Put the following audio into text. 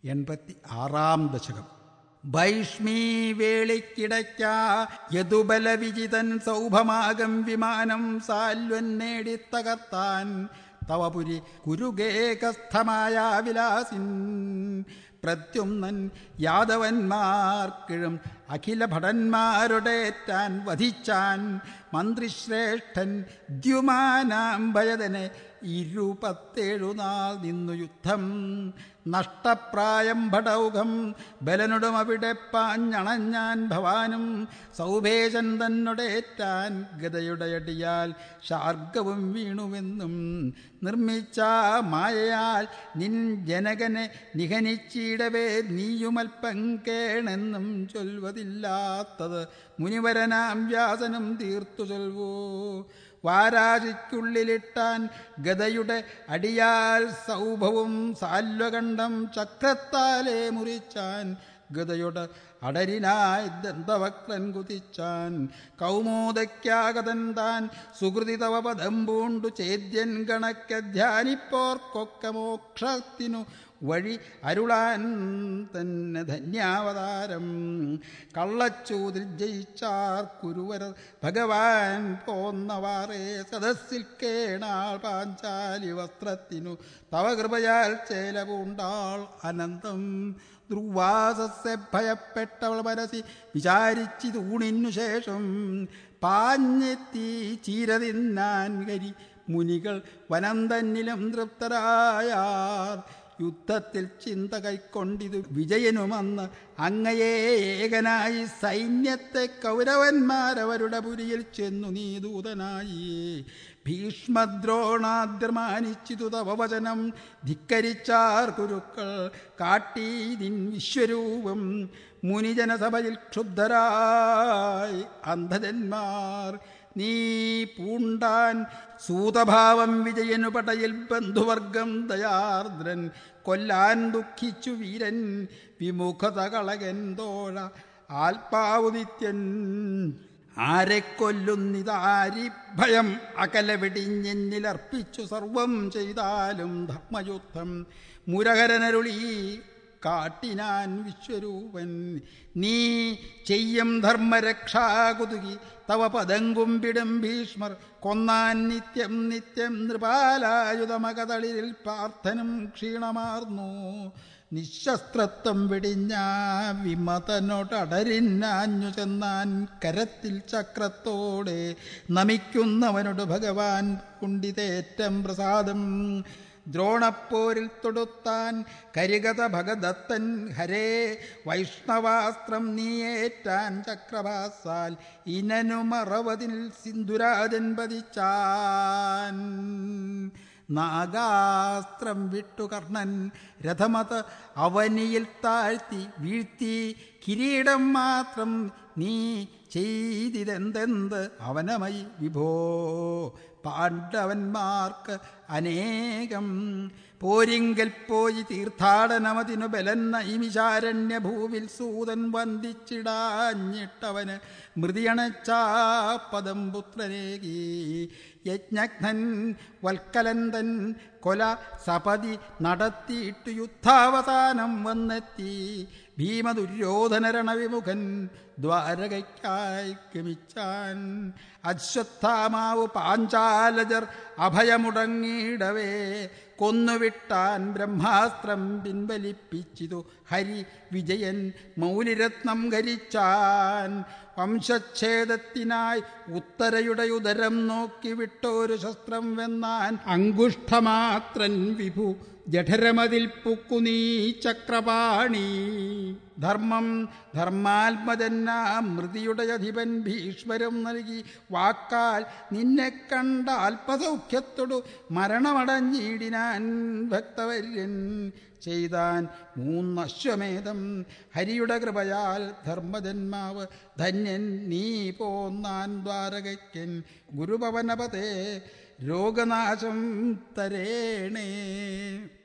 എൺപത്തി ആറാം ദശകം ഭൈഷ്മീ വേളിക്കിടയ്ക്ക യദുബല വിജിതൻ സൗഭമാകം വിമാനം സാൽവൻ നേടിത്തകർത്താൻ തവപുരി കുരുഗേകസ്ഥമായ വിലാസിൻ പ്രത്യുമ്നൻ യാദവന്മാർക്കിഴും അഖില ഭടന്മാരുടേറ്റാൻ വധിച്ചാൻ മന്ത്രിശ്രേഷ്ഠൻ ദ്യുമാനാം ഭയതനെ ഇരുപത്തേഴു നാൾ നിന്നു യുദ്ധം നഷ്ടപ്രായം ഭടൗകം ബലനുടും അവിടെ പാഞ്ഞണഞ്ഞാൻ ഭവാനും സൗഭേശൻ തന്നൊടേറ്റാൻ ഗതയുടെ അടിയാൽ ശാർഗവും വീണുവെന്നും നിർമ്മിച്ച മായയാൽ നിൻ ജനകനെ നിഹനിച്ചിടവേ നീയുമൽപ്പം കേണെന്നും ചൊൽവതില്ലാത്തത് മുനിവരനാം വ്യാസനും തീർത്തു ചൊൽവൂ വാരാശിക്കുള്ളിലിട്ടാൻ ഗതയുടെ അടിയാൽ സൗഭവും സാല്വകണ്ഠം ചക്രത്താലെ മുറിച്ചാൻ ഗതയുടെ അടരിനായി ദന്തവക്രൻ കുതിച്ചാൻ കൗമോദയ്ക്കാകതൻ താൻ സുഹൃതി തവ പദം പൂണ്ടു ചേദ്യൻ കണക്ക ധ്യാനിപ്പോർക്കൊക്കെ മോക്ഷത്തിനു വഴി അരുളാൻ തന്നെ ധന്യാവതാരം കള്ളച്ചൂതിൽ ജയിച്ചാർ കുരുവര ഭഗവാൻ പോന്നവാറേ സദസ്സിൽ കേണാൾ പാഞ്ചാലി വസ്ത്രത്തിനു തവ കൃപയാൽ ചേല പൂണ്ടാൾ അനന്തം ദുർവാസസ്സെ ഭയപ്പെട്ടവൾ മനസ്സി വിചാരിച്ചിതൂണിനു ശേഷം പാഞ്ഞെത്തി ചീരതിന്നാൻ കരി മുനികൾ വനം തന്നിലും തൃപ്തരായാർ യുദ്ധത്തിൽ ചിന്ത കൈക്കൊണ്ടിതു വിജയനുമന്ന് അങ്ങയെ ഏകനായി സൈന്യത്തെ കൗരവന്മാരവരുടെ പുരിയിൽ ചെന്നു നീ ദൂതനായി ഭീഷ്മദ്രോണാദ്രമാനിച്ചിതു തവവചനം ധിക്കരിച്ചാർ കുരുക്കൾ കാട്ടി നിൻ വിശ്വരൂപം മുനിജനസഭയിൽ ക്ഷുബ്ധരായി അന്ധജന്മാർ നീ പൂണ്ടാൻ സൂതഭാവം വിജയനു പടയിൽ ബന്ധുവർഗം ദയാർദ്രൻ കൊല്ലാൻ ദുഃഖിച്ചു വീരൻ വിമുഖത കളകൻ തോഴ ആൽപ്പാവുനിത്യൻ ആരെ കൊല്ലുന്നിതാരി ഭയം അകല വെടിഞ്ഞെന്നിലർപ്പിച്ചു സർവം ചെയ്താലും ധർമ്മയുദ്ധം മുരകരനരുളി കാട്ടിനാൻ വിശ്വരൂപൻ നീ ചെയ്യും ധർമ്മരക്ഷാകുതുകി തവ പദങ്കുമ്പിടും ഭീഷ്മർ കൊന്നാൻ നിത്യം നിത്യം നൃപാലായുധമകതളിരിൽ പാർത്ഥനും ക്ഷീണമാർന്നു നിശസ്ത്രത്വം വെടിഞ്ഞ വിമതനോടടരിന്നാഞ്ഞു ചെന്നാൻ കരത്തിൽ ചക്രത്തോടെ നമിക്കുന്നവനോട് ഭഗവാൻ കുണ്ടിതേറ്റം പ്രസാദം ദ്രോണപ്പോരിൽ തൊടുത്താൻ കരികത ഭഗദത്തൻ ഹരേ വൈഷ്ണവാസ്ത്രം നീയേറ്റാൻ ചക്രഭാസാൽ ഇനനുമറവതിൽ സിന്ധുരാജൻ പതിച്ചാൻ നാഗാസ്ത്രം വിട്ടു കർണൻ രഥമത അവനിയിൽ താഴ്ത്തി വീഴ്ത്തി കിരീടം മാത്രം നീ ചെയ്തിതെന്തെന്ത് അവനമയി വിഭോ പാണ്ഡവന്മാർക്ക് അനേകം പോരിങ്കൽ പോയി തീർത്ഥാടനമതിനു ബലൻ നൈമിശാരണ്യ ഭൂവിൽ സൂതൻ വന്ദിച്ചിടാഞ്ഞിട്ടവന് മൃതിയണച്ചാപ്പദം പുത്രനേകി യജ്ഞഘ്നൻ വൽക്കലന്തൻ കൊല സപതി നടത്തിയിട്ട് യുദ്ധാവസാനം വന്നെത്തി ഭീമദുര്യോധനരണവിമുഖൻ ദ്വാരകയ്ക്കായി ഗമിച്ചാൻ അശ്വത്ഥാമാവ് പാഞ്ചാലജർ അഭയമുടങ്ങിയിടവേ കൊന്നുവിട്ടാൻ ബ്രഹ്മാസ്ത്രം പിൻവലിപ്പിച്ചിതു ഹരി വിജയൻ മൗലിരത്നം ധരിച്ചാൻ വംശച്ഛേദത്തിനായി ഉത്തരയുടെ ഉദരം നോക്കി വിട്ടൊരു ശസ്ത്രം വെന്നാൻ അങ്കുഷ്ഠമാത്രൻ വിഭു ജഠരമതിൽ പുക്കു നീ ചക്രപാണി ധർമ്മം ധർമാത്മജന്ന മൃതിയുടെ അധിപൻ ഭീഷ്മരം നൽകി വാക്കാൽ നിന്നെ കണ്ട അല്പസൗഖ്യത്തോടു മരണമടഞ്ഞിടിനാൻ ഭക്തവര്യൻ ചെയ്താൻ മൂന്നശ്വമേധം ഹരിയുടെ കൃപയാൽ ധർമ്മജന്മാവ് ധന്യൻ നീ പോന്നാൻ ദ്വാരകയ്ക്കൻ ഗുരുപവനപതേ രോഗനാശം തരേണേ